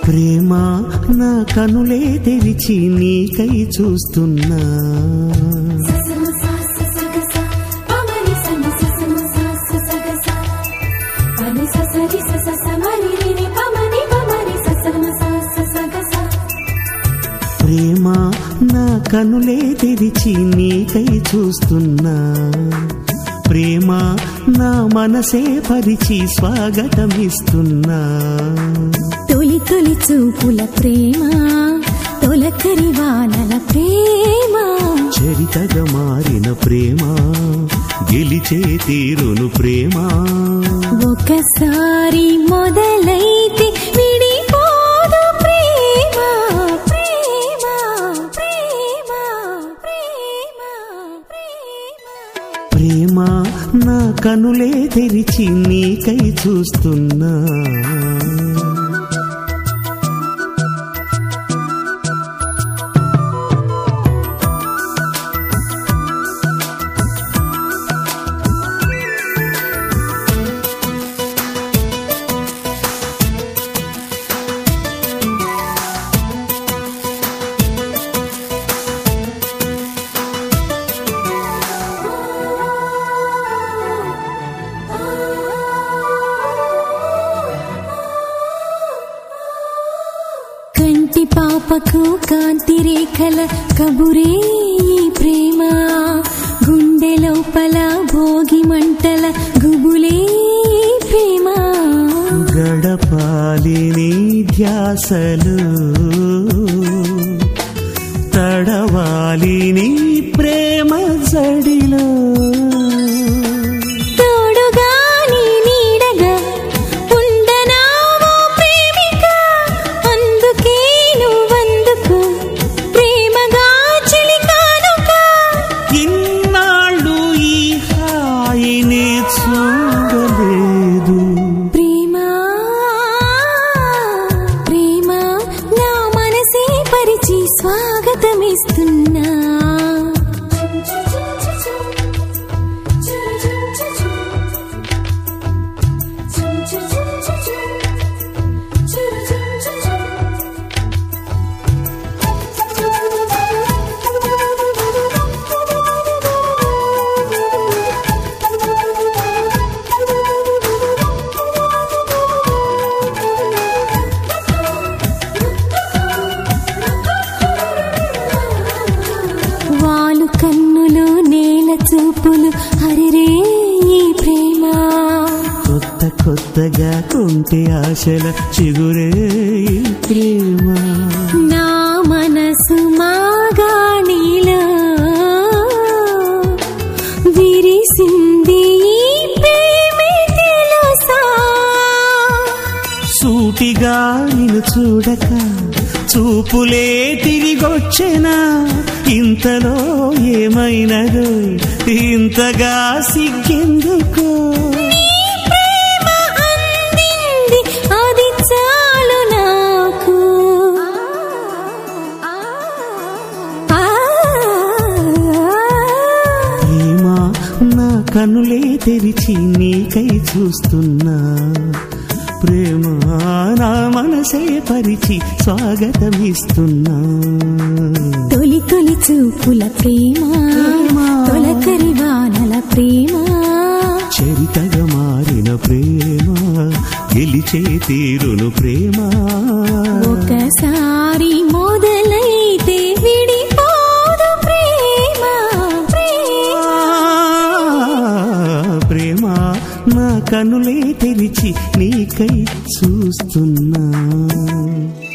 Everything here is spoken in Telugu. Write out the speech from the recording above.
ప్రేమ నా కనులే తెరిచి నీకై చూస్తున్నా ప్రేమ నా కనులే తెరిచి నీకై చూస్తున్నా ప్రేమ నా మనసే పరిచి స్వాగతమిస్తున్నా తొలి తొలి చూపుల ప్రేమ తొలకరి వానల ప్రేమ చరితగా మారిన ప్రేమ గెలిచే తీరును ప్రేమ ఒకసారి మొదలైతే విడిపోదు ప్రేమ ప్రేమ ప్రేమ ప్రేమ ప్రేమ ప్రేమ నా కనులే తెరిచి నీకై చూస్తున్నా కంటి పాపకు కాంతి రేఖల కబురే ఈ ప్రేమ గుండె లోపల భోగి మంటల గుబులే ఈ ప్రేమ గడపాలి నీ ధ్యాసలు తడవాలి నీ ప్రేమ జడిలో తోడుగా నీ నీడగా ఉండనావో ప్రేమిక అందుకే నువ్వందుకు ప్రేమగా చిలికానుక ఇన్నాళ్ళు ఈ హాయిని చూడలేదు ప్రేమ ప్రేమ నా మనసే పరిచి స్వాగతమిస్తున్నా వాలు కన్నులు నేల చూపులు హరిరే ఈ ప్రేమ కొత్త కొత్తగా కొంటే ఆశల చిగురే ఈ ప్రేమ నా మనసు మాగాణిలో విరిసింది ఈ ప్రేమే తెలుసా సూటిగా నిన్ను చూడక చూపులే తిరిగొచ్చెనా ఇంతలో ఏమైనదో ఇంతగా సిగ్గెందుకో ప్రేమ అందింది అది చాలు నాకు ఆ ప్రేమ నా కనులే తెరిచి నీకై చూస్తున్నా ప్రేమ నా మనసే పరిచి స్వాగతమిస్తున్నా తొలి తొలి చూపుల ప్రేమ తొలకరి వానల ప్రేమ చరితగా మారిన ప్రేమ గెలిచే తీరును ప్రేమ ఒకసారి మొదలైతే విడిపోదు ప్రేమ ప్రేమ ప్రేమ నా కనులే తెరిచి నీకై చూస్తున్నా